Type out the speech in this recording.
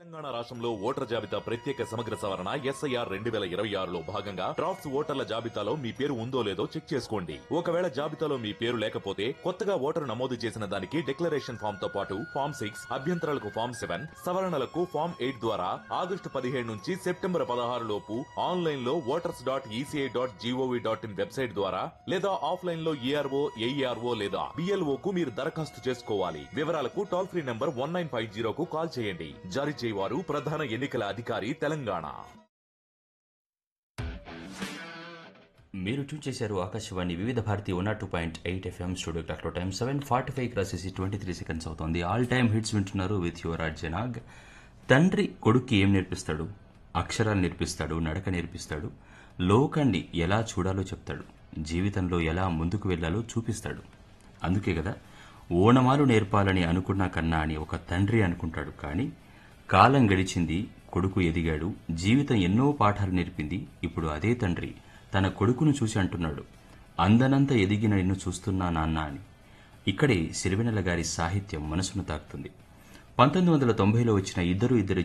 తెలంగాణ రాష్ట్రంలో ఓటర్ జాబితా ప్రత్యేక సమగ్ర సవరణ ఎస్ఐఆర్ రెండు వేల ఇరవై ఆరులో భాగంగా డ్రాఫ్ట్స్ ఓటర్ల జాబితాలో మీ పేరు ఉందో లేదో చెక్ చేసుకోండి ఒకవేళ జాబితాలో మీ పేరు లేకపోతే కొత్తగా ఓటరు నమోదు చేసిన దానికి డిక్లరేషన్ ఫామ్ తో పాటు ఫామ్ సిక్స్ అభ్యంతరాలకు ఫామ్ సెవెన్ సవరణలకు ఫామ్ ఎయిట్ ద్వారా ఆగస్టు పదిహేడు నుంచి సెప్టెంబర్ పదహారు లోపు ఆన్లైన్ లో voters dot ECI dot GOV dot in website ద్వారా లేదా ఆఫ్లైన్ లో ఈఆర్ఓ ఏఈఆర్ఓ లేదా బిఎల్ఓ కు మీరు దరఖాస్తు చేసుకోవాలి వివరాలకు toll free number one nine five జీరోకు కాల్ చేయండి జారీ చేయవారు ప్రధాన ఎన్నికల అధికారి తెలంగాణ మీరు ట్యూన్ చేశారు Akashvani Vividh Bharati one two point eight FM studio క్లాక్లో time seven forty five crosses twenty three seconds అవుతుంది ఆల్ టైమ్ హిట్స్ వింటున్నారు విత్ యువర్ జనాగ్ తండ్రి కొడుక్కి ఏం నేర్పిస్తాడు అక్షరాలు నేర్పిస్తాడు నడక నేర్పిస్తాడు లోకాన్ని ఎలా చూడాలో చెప్తాడు జీవితంలో ఎలా ముందుకు వెళ్లాలో చూపిస్తాడు అందుకే కదా ఓనమాలు నేర్పాలని అనుకున్నా కన్నా అని ఒక తండ్రి అనుకుంటాడు కానీ కాలం గడిచింది కొడుకు ఎదిగాడు జీవితం ఎన్నో పాఠాలు నేర్పింది ఇప్పుడు అదే తండ్రి తన కొడుకును చూసి అంటున్నాడు అందనంత ఎదిగిన నిన్ను చూస్తున్నా నాన్న అని ఇక్కడే సిరివెనెల గారి సాహిత్యం మనసును తాకుతుంది పంతొమ్మిది వందల తొంభైలో వచ్చిన ఇద్దరు ఇద్దరు